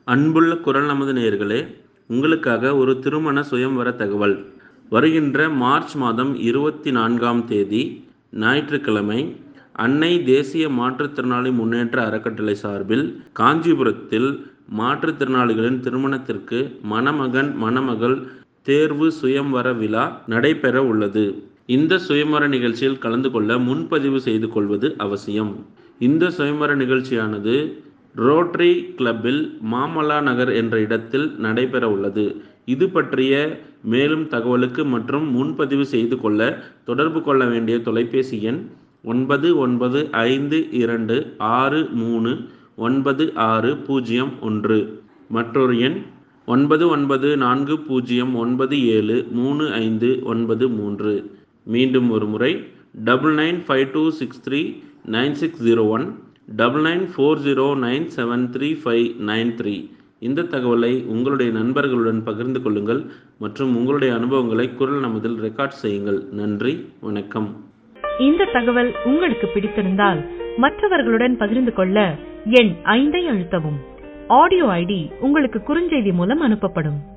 அன்புள்ள குரல் நமது நேயர்களே உங்களுக்காக ஒரு திருமண சுயம்வர தகவல் வருகின்ற மார்ச் மாதம் இருபத்தி நான்காம் தேதி ஞாயிற்றுக்கிழமை அன்னை தேசிய மாற்றுத்திறனாளி முன்னேற்ற அறக்கட்டளை சார்பில் காஞ்சிபுரத்தில் மாற்றுத்திறனாளிகளின் திருமணத்திற்கு மணமகன் மணமகள் தேர்வு சுயம்வர விழா நடைபெற உள்ளது இந்த சுயம்வர நிகழ்ச்சியில் கலந்து கொள்ள முன்பதிவு செய்து கொள்வது அவசியம் இந்த சுயம்வர நிகழ்ச்சியானது ரோட்டரி கிளப்பில் மாமல்லா நகர் என்ற இடத்தில் நடைபெற உள்ளது இது பற்றிய மேலும் தகவலுக்கு மற்றும் முன்பதிவு செய்து கொள்ள தொடர்பு கொள்ள வேண்டிய தொலைபேசி எண் ஒன்பது ஒன்பது ஐந்து இரண்டு ஆறு மூணு ஒன்பது ஆறு பூஜ்ஜியம் ஒன்று மற்றொரு எண் ஒன்பது ஒன்பது நான்கு பூஜ்ஜியம் ஒன்பது ஏழு மூணு ஐந்து ஒன்பது மூன்று மீண்டும் ஒரு முறை double nine five two six three nine six zero one double nine four zero nine seven three five nine three இந்த தகவலை உங்களுடைய நண்பர்களுடன் பகிர்ந்து கொள்ளுங்கள் மற்றும் உங்களுடைய அனுபவங்களை குரல் நமதில் ரெக்கார்ட் செய்யுங்கள் நன்றி வணக்கம் இந்த தகவல் உங்களுக்கு பிடித்திருந்தால் மற்றவர்களுடன் பகிர்ந்து கொள்ள எண் ஐந்தை அழுத்தவும் ஆடியோ ஐடி உங்களுக்கு குறுஞ்செய்தி மூலம் அனுப்பப்படும்